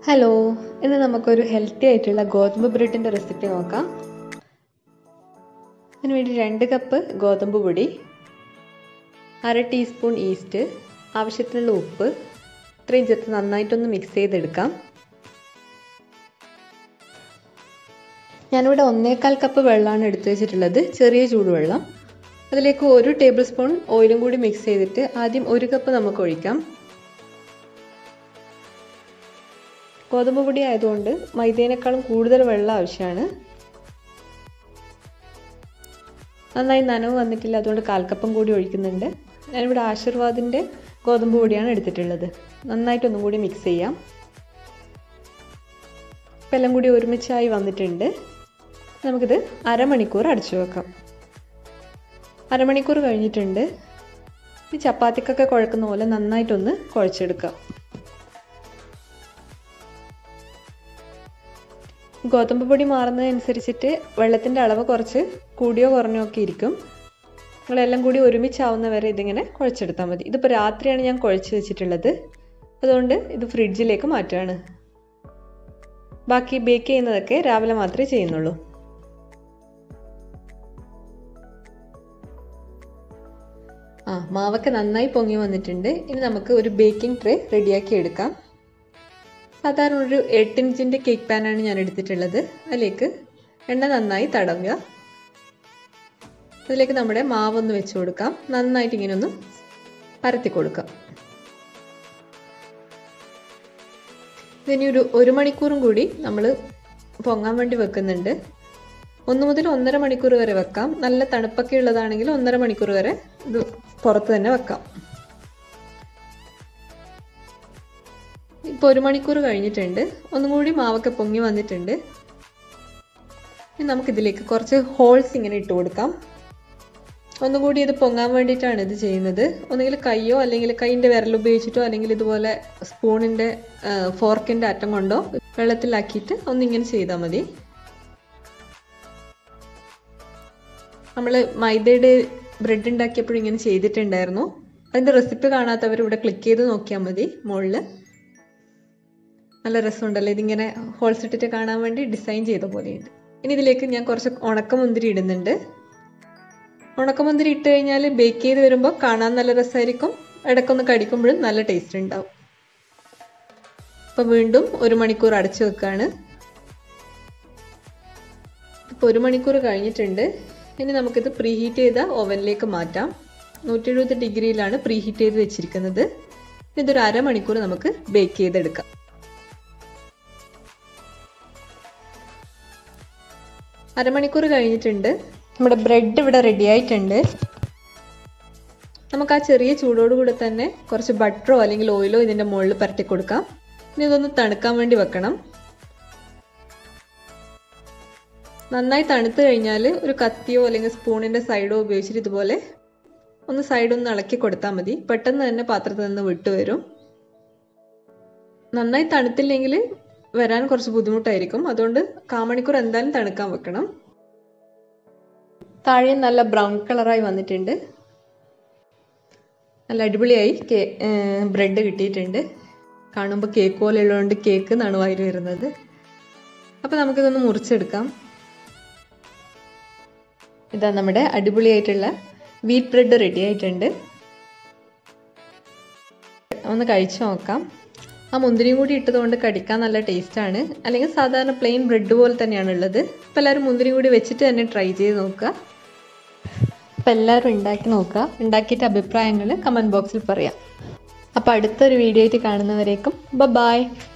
hello ഇന്ന് നമുക്കൊരു healthy ആയിട്ടുള്ള ഗോതമ്പ് ബ്രെഡിൻ്റെ റെസിപ്പി നോക്കാം അതിന് വേണ്ടി രണ്ട് കപ്പ് ഗോതമ്പ് പൊടി അര ടീസ്പൂൺ ഈസ്റ്റ് ആവശ്യത്തിനുള്ള ഉപ്പ് ഇത്രയും ചേർത്ത് നന്നായിട്ടൊന്ന് മിക്സ് ചെയ്തെടുക്കാം ഞാനിവിടെ ഒന്നേകാൽ കപ്പ് വെള്ളമാണ് എടുത്തു വെച്ചിട്ടുള്ളത് ചെറിയ ചൂടുവെള്ളം അതിലേക്ക് ഒരു ടേബിൾ സ്പൂൺ ഓയിലും കൂടി മിക്സ് ചെയ്തിട്ട് ആദ്യം ഒരു കപ്പ് നമുക്ക് ഒഴിക്കാം ഗോതമ്പ് പൊടി ആയതുകൊണ്ട് മൈദേനേക്കാളും കൂടുതൽ വെള്ളം ആവശ്യമാണ് നന്നായി നനവ് വന്നിട്ടില്ല അതുകൊണ്ട് കാൽക്കപ്പം കൂടി ഒഴിക്കുന്നുണ്ട് ഞാനിവിടെ ആശീർവാദിൻ്റെ ഗോതമ്പ് പൊടിയാണ് എടുത്തിട്ടുള്ളത് നന്നായിട്ടൊന്നും കൂടി മിക്സ് ചെയ്യാം ഇപ്പം എല്ലാം കൂടി ഒരുമിച്ചായി വന്നിട്ടുണ്ട് നമുക്കിത് അരമണിക്കൂർ അടച്ചു വെക്കാം അരമണിക്കൂർ കഴിഞ്ഞിട്ടുണ്ട് ഈ ചപ്പാത്തിക്കൊക്കെ കുഴക്കുന്ന പോലെ നന്നായിട്ടൊന്ന് കുഴച്ചെടുക്കാം ഗോതമ്പ് പൊടി മാറുന്നതനുസരിച്ചിട്ട് വെള്ളത്തിൻ്റെ അളവ് കുറച്ച് കൂടിയോ കുറഞ്ഞോ ഒക്കെ ഇരിക്കും നിങ്ങളെല്ലാം കൂടി ഒരുമിച്ചാവുന്ന വരെ ഇതിങ്ങനെ കുഴച്ചെടുത്താൽ മതി ഇതിപ്പോൾ രാത്രിയാണ് ഞാൻ കുഴച്ച് വെച്ചിട്ടുള്ളത് അതുകൊണ്ട് ഇത് ഫ്രിഡ്ജിലേക്ക് മാറ്റുകയാണ് ബാക്കി ബേക്ക് ചെയ്യുന്നതൊക്കെ രാവിലെ മാത്രമേ ചെയ്യുന്നുള്ളൂ ആ മാവൊക്കെ നന്നായി പൊങ്ങി വന്നിട്ടുണ്ട് ഇനി നമുക്ക് ഒരു ബേക്കിംഗ് ട്രേ റെഡിയാക്കി എടുക്കാം സാധാരണ ഒരു എട്ട് ഇഞ്ചിൻ്റെ കേക്ക് പാനാണ് ഞാൻ എടുത്തിട്ടുള്ളത് അതിലേക്ക് എണ്ണ നന്നായി തടവുക അതിലേക്ക് നമ്മുടെ മാവൊന്ന് വെച്ച് കൊടുക്കാം നന്നായിട്ട് ഇങ്ങനെ ഒന്ന് പരത്തി കൊടുക്കാം ഇനി ഒരു ഒരു മണിക്കൂറും കൂടി നമ്മൾ പൊങ്ങാൻ വേണ്ടി വെക്കുന്നുണ്ട് ഒന്ന് മുതൽ ഒന്നര മണിക്കൂർ വരെ വെക്കാം നല്ല തണുപ്പൊക്കെ ഉള്ളതാണെങ്കിൽ ഒന്നര മണിക്കൂർ വരെ ഇത് പുറത്ത് തന്നെ വെക്കാം ഇപ്പോൾ ഒരു മണിക്കൂർ കഴിഞ്ഞിട്ടുണ്ട് ഒന്നും കൂടി മാവൊക്കെ പൊങ്ങി വന്നിട്ടുണ്ട് ഇനി നമുക്കിതിലേക്ക് കുറച്ച് ഹോൾസ് ഇങ്ങനെ ഇട്ട് കൊടുക്കാം ഒന്നുകൂടി ഇത് പൊങ്ങാൻ വേണ്ടിയിട്ടാണ് ഇത് ചെയ്യുന്നത് ഒന്നുകിൽ കൈയോ അല്ലെങ്കിൽ കൈൻ്റെ വിരൽ ഉപയോഗിച്ചിട്ടോ അല്ലെങ്കിൽ ഇതുപോലെ സ്പൂണിൻ്റെ ഫോർക്കിൻ്റെ അറ്റം കൊണ്ടോ വെള്ളത്തിലാക്കിയിട്ട് ഒന്നിങ്ങനെ ചെയ്താൽ മതി നമ്മൾ മൈദയുടെ ബ്രെഡ് ഉണ്ടാക്കിയപ്പോഴും ഇങ്ങനെ ചെയ്തിട്ടുണ്ടായിരുന്നു അതിൻ്റെ റെസിപ്പി കാണാത്തവർ ഇവിടെ ക്ലിക്ക് ചെയ്ത് നോക്കിയാൽ മതി മുകളിൽ നല്ല രസമുണ്ടല്ലോ ഇതിങ്ങനെ ഹോൾസ് ഇട്ടിട്ട് കാണാൻ വേണ്ടി ഡിസൈൻ ചെയ്ത പോലെയുണ്ട് ഇനി ഇതിലേക്ക് ഞാൻ കുറച്ച് ഉണക്കമുന്തിരി ഇടുന്നുണ്ട് ഉണക്കമുന്തിരി ഇട്ട് കഴിഞ്ഞാൽ ബേക്ക് ചെയ്ത് വരുമ്പോൾ കാണാൻ നല്ല രസമായിരിക്കും ഇടയ്ക്കൊന്ന് കടിക്കുമ്പോഴും നല്ല ടേസ്റ്റ് ഉണ്ടാവും അപ്പോൾ വീണ്ടും ഒരു മണിക്കൂർ അടച്ചു വെക്കുകയാണ് ഇപ്പോൾ ഒരു മണിക്കൂർ കഴിഞ്ഞിട്ടുണ്ട് ഇനി നമുക്കിത് പ്രീ ഹീറ്റ് ചെയ്ത ഓവനിലേക്ക് മാറ്റാം നൂറ്റി എഴുപത് ഡിഗ്രിയിലാണ് പ്രീ ഹീറ്റ് ചെയ്ത് വെച്ചിരിക്കുന്നത് ഇതൊരു അരമണിക്കൂർ നമുക്ക് ബേക്ക് ചെയ്തെടുക്കാം അരമണിക്കൂർ കഴിഞ്ഞിട്ടുണ്ട് നമ്മുടെ ബ്രെഡ് ഇവിടെ റെഡി ആയിട്ടുണ്ട് നമുക്ക് ആ ചെറിയ ചൂടോട് കൂടെ തന്നെ കുറച്ച് ബട്ടറോ അല്ലെങ്കിൽ ഓയിലോ ഇതിൻ്റെ മുകളിൽ പരട്ടി കൊടുക്കാം ഇനി ഇതൊന്ന് തണുക്കാൻ വേണ്ടി വെക്കണം നന്നായി തണുത്ത് കഴിഞ്ഞാൽ ഒരു കത്തിയോ അല്ലെങ്കിൽ സ്പൂണിൻ്റെ സൈഡോ ഉപയോഗിച്ചിട്ട് ഇതുപോലെ ഒന്ന് സൈഡ് ഒന്ന് ഇളക്കി കൊടുത്താൽ മതി പെട്ടെന്ന് തന്നെ പാത്രത്തിൽ നിന്ന് വിട്ടുവരും നന്നായി തണുത്തില്ലെങ്കിൽ വരാൻ കുറച്ച് ബുദ്ധിമുട്ടായിരിക്കും അതുകൊണ്ട് കാമണിക്കൂർ എന്തായാലും തണുക്കാൻ വെക്കണം താഴെ നല്ല ബ്രൗൺ കളറായി വന്നിട്ടുണ്ട് നല്ല അടിപൊളിയായി കേ ബ്രെഡ് കിട്ടിയിട്ടുണ്ട് കാണുമ്പോൾ കേക്ക് പോലെ ഉള്ളതുകൊണ്ട് കേക്ക് എന്നാണ് വായിൽ വരുന്നത് അപ്പോൾ നമുക്കിതൊന്ന് മുറിച്ചെടുക്കാം ഇതാ നമ്മുടെ അടിപൊളിയായിട്ടുള്ള വീറ്റ് ബ്രെഡ് റെഡി ആയിട്ടുണ്ട് ഒന്ന് കഴിച്ചു നോക്കാം ആ മുന്തിരിയും കൂടി ഇട്ടതുകൊണ്ട് കടിക്കാൻ നല്ല ടേസ്റ്റാണ് അല്ലെങ്കിൽ സാധാരണ പ്ലെയിൻ ബ്രെഡ് പോലെ തന്നെയാണ് ഉള്ളത് അപ്പോൾ എല്ലാവരും മുന്തിരി കൂടി വെച്ചിട്ട് തന്നെ ട്രൈ ചെയ്ത് നോക്കുക അപ്പോൾ എല്ലാവരും ഉണ്ടാക്കി നോക്കുക ഉണ്ടാക്കിയിട്ട് അഭിപ്രായങ്ങൾ കമൻറ്റ് ബോക്സിൽ പറയാം അപ്പോൾ അടുത്തൊരു വീഡിയോ ആയിട്ട് കാണുന്നവരേക്കും ബ ബായ്